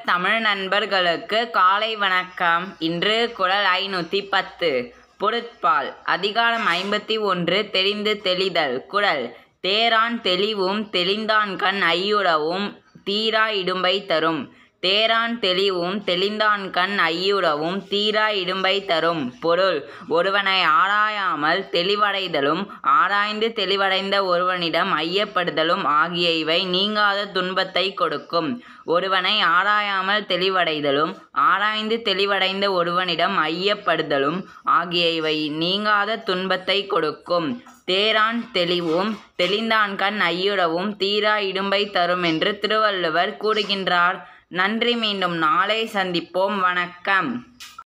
தமிழ் நண்பர்களுக்கு காலை வணக்கம் இன்று குரல் ஐநூற்றி பத்து பொருட்பால் அதிகாரம் ஐம்பத்தி ஒன்று தெரிந்து தெளிதல் குரல் தேரான் தெளிவும் தெளிந்தான்கண் ஐயுறவும் தீரா இடும்பை தரும் தேரான் தெளிவும் தெளிந்தான்கண் ஐயுறவும் தீரா இடும்பை தரும் பொருள் ஒருவனை ஆராயாமல் தெளிவடைதலும் ஆராய்ந்து தெளிவடைந்த ஒருவனிடம் ஐயப்படுதலும் ஆகிய இவை நீங்காத துன்பத்தை கொடுக்கும் ஒருவனை ஆராயாமல் தெளிவடைதலும் ஆராய்ந்து தெளிவடைந்த ஒருவனிடம் ஐயப்படுதலும் ஆகிய இவை நீங்காத துன்பத்தை கொடுக்கும் தேரான் தெளிவும் தெளிந்தான்கண் ஐயுறவும் தீரா இடும்பை தரும் என்று திருவள்ளுவர் கூறுகின்றார் நன்றி மீண்டும் நாளை சந்திப்போம் வணக்கம்